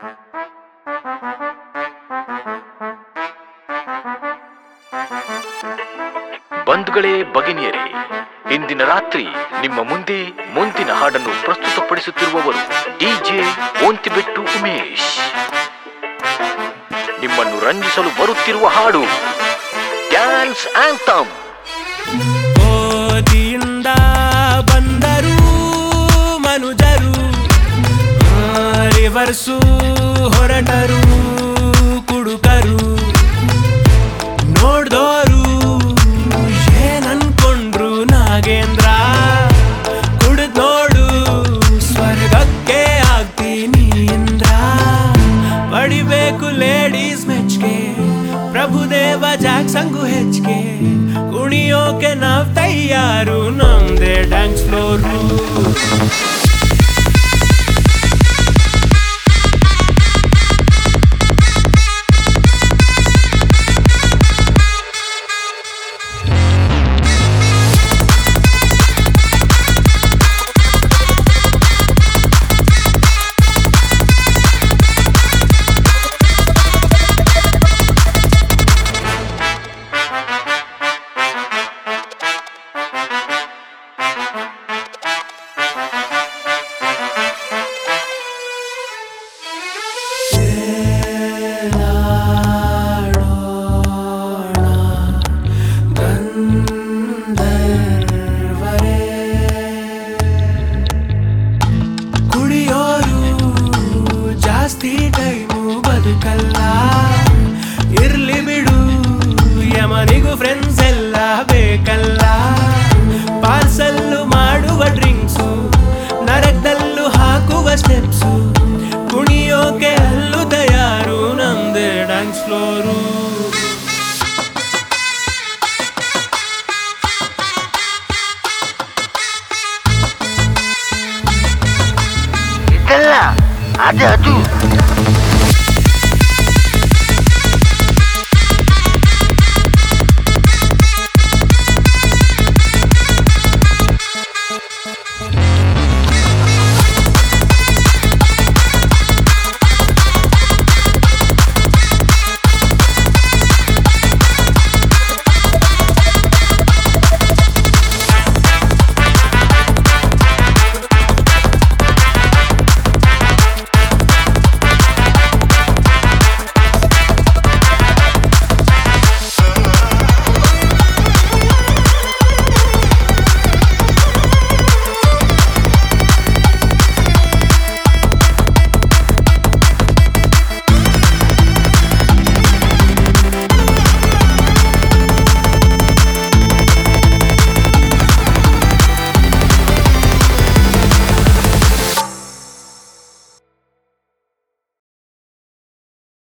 ಬಂಧುಗಳೇ ಭಗಿನಿಯರೇ ಇಂದಿನ ರಾತ್ರಿ ನಿಮ್ಮ ಮುಂದೆ ಮುಂದಿನ ಹಾಡನ್ನು ಪ್ರಸ್ತುತಪಡಿಸುತ್ತಿರುವವರು ಡಿಜೆ ಓಂತಿಬೆಟ್ಟು ಉಮೇಶ್ ನಿಮ್ಮನ್ನು ರಂಜಿಸಲು ಬರುತ್ತಿರುವ ಹಾಡು ಡ್ಯಾನ್ಸ್ ಆಂಥಮ್ ಓದಿಯಿಂದ ಬಂದರು ಮನುಜರು ರಿವರ್ಸು ಹೊರಟರು ಕುಡುಕರು ನೋಡ್ದೋರು ಏನನ್ಕೊಂಡ್ರು ನಾಗೇಂದ್ರ ಕುಡಿದ್ ನೋಡು ಸ್ವರ್ಗಕ್ಕೆ ಆಗ್ತೀನಿ ಇಂದ್ರ ಪಡಿಬೇಕು ಲೇಡೀಸ್ ಮೆಚ್ಗೆ ಪ್ರಭುದೇವ ಜಾಕ್ಸಂಗು ಹೆಚ್ಚಿಗೆ ಕುಣಿಯೋಕೆ ನಾವ್ ತಯಾರು ನಮ್ದೇ ಡ್ಯಾನ್ಸ್ ಫ್ಲೋರು ಕುಡಿಯೋರು ಜಾಸ್ತಿ ಟೈಮು ಬದುಕಲ್ಲ ಇರ್ಲಿ ಬಿಡು ಯಮನಿಗೂ ಫ್ರೆಂಡ್ಸ್ ಎಲ್ಲ ಬೇಕಲ್ಲ ಪಾರ್ಸಲ್ಲು ಮಾಡುವ ಡ್ರಿಂಕ್ಸು ನರಕದಲ್ಲೂ ಹಾಕುವ ಸ್ಟೆಪ್ಸು ಕುಣಿಯೋಕೆ ಅಲ್ಲೂ ತಯಾರು ನಮ್ದೇ ಡ್ಯಾನ್ಸ್ ಫ್ಲೋರು